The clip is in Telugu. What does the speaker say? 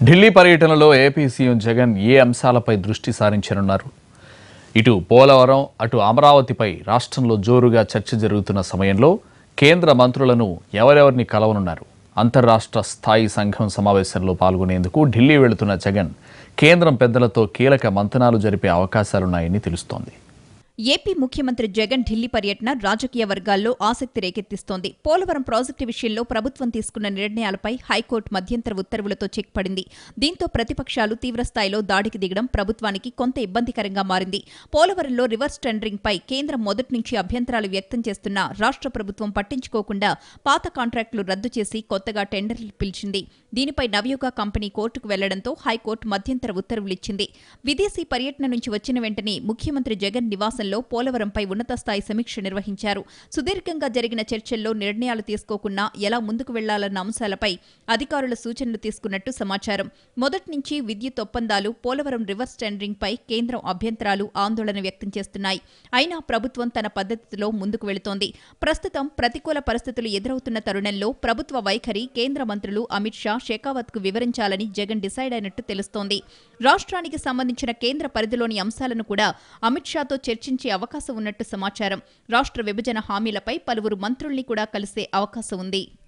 ఢిల్లీ పర్యటనలో ఏపీ సీఎం జగన్ ఏ అంశాలపై దృష్టి సారించనున్నారు ఇటు పోలవరం అటు అమరావతిపై రాష్ట్రంలో జోరుగా చర్చ జరుగుతున్న సమయంలో కేంద్ర మంత్రులను ఎవరెవరిని కలవనున్నారు అంతర్రాష్ట్ర స్థాయి సంఘం సమావేశంలో పాల్గొనేందుకు ఢిల్లీ వెళుతున్న జగన్ కేంద్రం పెద్దలతో కీలక మంతనాలు జరిపే అవకాశాలున్నాయని తెలుస్తోంది ఏపీ ముఖ్యమంత్రి జగన్ ఢిల్లీ పర్యటన రాజకీయ వర్గాల్లో ఆసక్తి రేకెత్తిస్తోంది పోలవరం ప్రాజెక్టు విషయంలో ప్రభుత్వం తీసుకున్న నిర్ణయాలపై హైకోర్టు మధ్యంతర ఉత్తర్వులతో చెక్ పడింది దీంతో ప్రతిపక్షాలు తీవ్రస్థాయిలో దాడికి దిగడం ప్రభుత్వానికి కొంత ఇబ్బందికరంగా మారింది పోలవరంలో రివర్స్ టెండరింగ్ పై కేంద్రం మొదటి నుంచి అభ్యంతరాలు వ్యక్తం చేస్తున్న రాష్ట్ర ప్రభుత్వం పట్టించుకోకుండా పాత కాంట్రాక్టులు రద్దు చేసి కొత్తగా టెండర్లు పిలిచింది దీనిపై నవయుగ కంపెనీ కోర్టుకు వెళ్లడంతో హైకోర్టు మధ్యంతర ఉత్తర్వులిచ్చింది విదేశీ పర్యటన నుంచి వచ్చిన వెంటనే ముఖ్యమంత్రి జగన్ నివాసంలో పోలవరంపై ఉన్నత స్థాయి సమీక్ష నిర్వహించారు సుదీర్ఘంగా జరిగిన చర్చల్లో నిర్ణయాలు తీసుకోకున్నా ఎలా ముందుకు వెళ్లాలన్న అంశాలపై అధికారుల సూచనలు తీసుకున్నట్టు సమాచారం మొదటి నుంచి విద్యుత్ ఒప్పందాలు పోలవరం రివర్స్ టెండరింగ్ పై కేంద్రం అభ్యంతరాలు ఆందోళన వ్యక్తం చేస్తున్నాయి అయినా ప్రభుత్వం తన పద్ధతిలో ముందుకు వెళుతోంది ప్రస్తుతం ప్రతికూల పరిస్థితులు ఎదురవుతున్న తరుణంలో ప్రభుత్వ వైఖరి కేంద్ర మంత్రులు అమిత్ షా షెకావత్ కు వివరించాలని జగన్ డిసైడ్ అయినట్టు తెలుస్తోంది రాష్ట్రానికి సంబంధించిన కేంద్ర పరిధిలోని అంశాలను కూడా అమిత్ షాతో చర్చించే అవకాశం ఉన్నట్టు సమాచారం రాష్ట్ర విభజన హామీలపై పలువురు మంత్రుల్ని కూడా కలిసే అవకాశం ఉంది